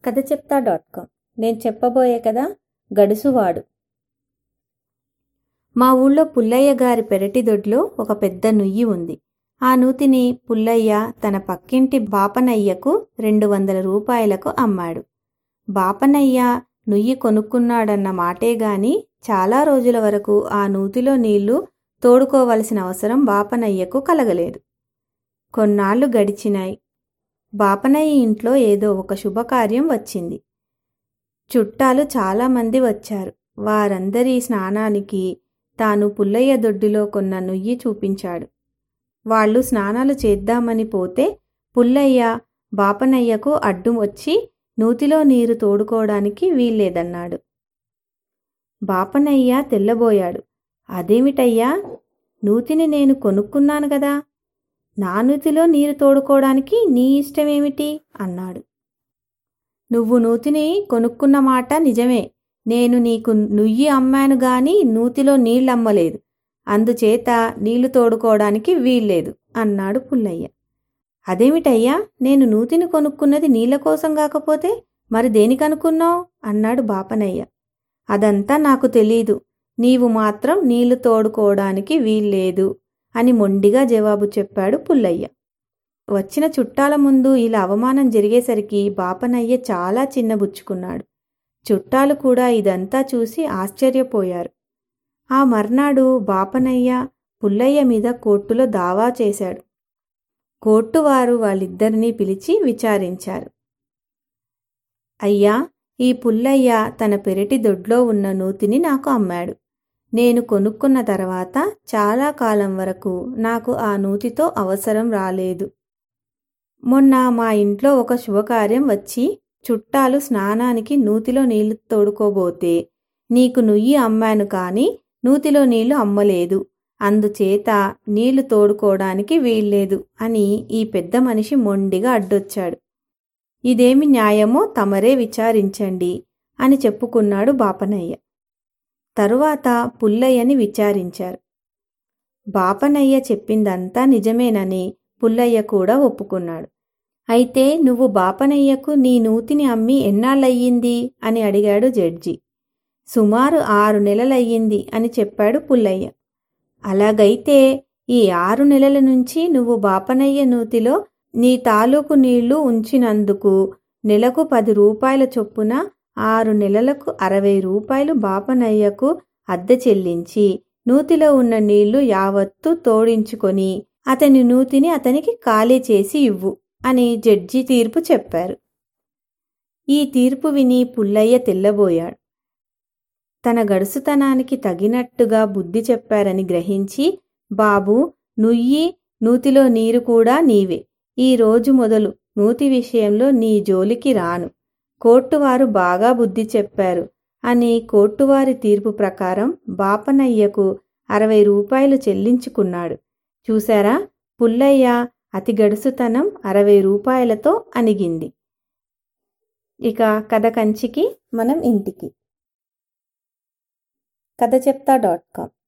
కథ చెప్తా dot com నేను చెప్పబోయే కదా గడుసువాడు మా ఊళ్ళో పుల్లయ్య గారి పెరటి దొడ్లో ఒక పెద్ద నుయ్యి ఉంది ఆ నూతిని పుల్లయ్య తన పక్కింటి బాపనయ్యకు రెండు వందల రూపాయలకు అమ్మాడు బాపనయ్య నుయ్యి కొనుక్కున్నాడన్న మాటే గాని చాలా రోజుల వరకు ఆ నూతిలో నీళ్లు తోడుకోవలసిన అవసరం బాపనయ్యకు కలగలేదు కొన్నాళ్లు గడిచినాయి బాపనయ్య ఇంట్లో ఏదో ఒక శుభకార్యం వచ్చింది చుట్టాలు చాలామంది వచ్చారు వారందరి స్నానానికి తాను పుల్లయ్య దొడ్డిలో కొన్న నుయ్యి చూపించాడు వాళ్ళు స్నానాలు చేద్దామని పోతే పుల్లయ్య బాపనయ్యకు అడ్డు వచ్చి నూతిలో నీరు తోడుకోవడానికి వీల్లేదన్నాడు బాపనయ్య తెల్లబోయాడు అదేమిటయ్యా నూతిని నేను కొనుక్కున్నాను కదా నా నూతిలో నీరు తోడుకోవడానికి నీ ఇష్టమేమిటి అన్నాడు నువ్వు నూతిని కొనుక్కున్న మాట నిజమే నేను నీకు నుయ్యి అమ్మాను గాని నూతిలో నీళ్ళమ్మలేదు అందుచేత నీళ్లు తోడుకోవడానికి వీల్లేదు అన్నాడు పుల్లయ్య అదేమిటయ్యా నేను నూతిని కొనుక్కున్నది నీళ్ల కోసం కాకపోతే మరి దేనికనుకున్నావు అన్నాడు బాపనయ్య అదంతా నాకు తెలీదు నీవు మాత్రం నీళ్లు తోడుకోవడానికి వీల్లేదు అని మొండిగా జవాబు చెప్పాడు పుల్లయ్య వచ్చిన చుట్టాల ముందు ఇలా అవమానం జరిగేసరికి బాపనయ్య చాలా చిన్నబుచ్చుకున్నాడు చుట్టాలు కూడా ఇదంతా చూసి ఆశ్చర్యపోయారు ఆ మర్నాడు బాపనయ్య పుల్లయ్య మీద కోర్టులో దావా చేశాడు కోర్టువారు వాళ్ళిద్దరినీ పిలిచి విచారించారు అయ్యా ఈ పుల్లయ్య తన పెరటి దొడ్లో ఉన్న నూతిని నాకు అమ్మాడు నేను కొనుక్కున్న తర్వాత చాలా కాలం వరకు నాకు ఆ నూతితో అవసరం రాలేదు మొన్న మా ఇంట్లో ఒక శుభకార్యం వచ్చి చుట్టాలు స్నానానికి నూతిలో నీళ్లు తోడుకోబోతే నీకు నుయ్యి అమ్మాను కాని నూతిలో నీళ్లు అమ్మలేదు అందుచేత నీళ్లు తోడుకోవడానికి వీల్లేదు అని ఈ పెద్ద మనిషి మొండిగా అడ్డొచ్చాడు ఇదేమి న్యాయమో తమరే విచారించండి అని చెప్పుకున్నాడు బాపనయ్య తరువాత పుల్లయ్యని విచారించారు బాపనయ్య చెప్పిందంతా నిజమేనని పుల్లయ్య కూడా ఒప్పుకున్నాడు అయితే నువ్వు బాపనయ్యకు నీ నూతిని అమ్మి ఎన్నాళ్ళయ్యింది అని అడిగాడు జడ్జి సుమారు ఆరు నెలలయ్యింది అని చెప్పాడు పుల్లయ్య అలాగైతే ఈ ఆరు నెలల నుంచి నువ్వు బాపనయ్య నూతిలో నీ తాలూకు నీళ్లు ఉంచినందుకు నెలకు పది రూపాయల చొప్పున ఆరు నెలలకు అరవై రూపాయలు బాపనయ్యకు అద్దె చెల్లించి నూతిలో ఉన్న నీళ్లు యావత్తు తోడించుకొని అతని నూతిని అతనికి ఖాళీ చేసి ఇవ్వు అని జడ్జి తీర్పు చెప్పారు ఈ తీర్పు విని పుల్లయ్య తెల్లబోయాడు తన గడుసుతనానికి తగినట్టుగా బుద్ధి చెప్పారని గ్రహించి బాబు నుయ్యి నూతిలో నీరు కూడా నీవే ఈ రోజు మొదలు నూతి విషయంలో నీ జోలికి రాను కోర్టువారు బాగా బుద్ధి చెప్పారు అని కోర్టువారి తీర్పు ప్రకారం బాపనయ్యకు అరవై రూపాయలు చెల్లించుకున్నాడు చూశారా పుల్లయ్య అతి గడుసుతనం అరవై రూపాయలతో అణిగింది ఇక కథ కంచికి మనం ఇంటికి కథ చెప్తా డాట్ కామ్